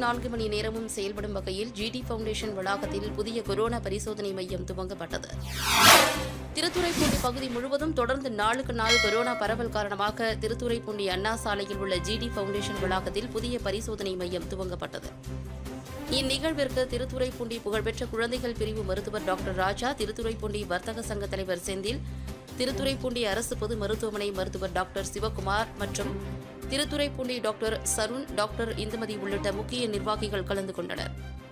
நான்கு மணி நேரமும் செயல்படும் வகையில் ஜிடி ஃபவுண்டேஷன் வளாகத்தில் புதிய கொரோனா பரிசோதனை மையம் துவங்கப்பட்டது திருத்துறைப்பூண்டி பகுதி முழுவதும் தொடர்ந்து நாளுக்கு நாள் கொரோனா பரவல் காரணமாக திருத்துறைப்பூண்டி அண்ணா சாலையில் உள்ள ஜிடி ஃபவுண்டேஷன் வளாகத்தில் புதிய பரிசோதனை மையம் துவங்கப்பட்டது இந்நிகழ்விற்கு திருத்துறைப்பூண்டி புகழ்பெற்ற குழந்தைகள் பிரிவு மருத்துவர் டாக்டர் ராஜா திருத்துறைப்பூண்டி வர்த்தக சங்க தலைவர் செந்தில் திருத்துறைப்பூண்டி அரசு பொது மருத்துவமனை மருத்துவர் டாக்டர் சிவகுமார் மற்றும் திருத்துறைப்பூண்டி டாக்டர் சருண் டாக்டர் இந்துமதி உள்ளிட்ட முக்கிய நிர்வாகிகள் கலந்து கொண்டனர்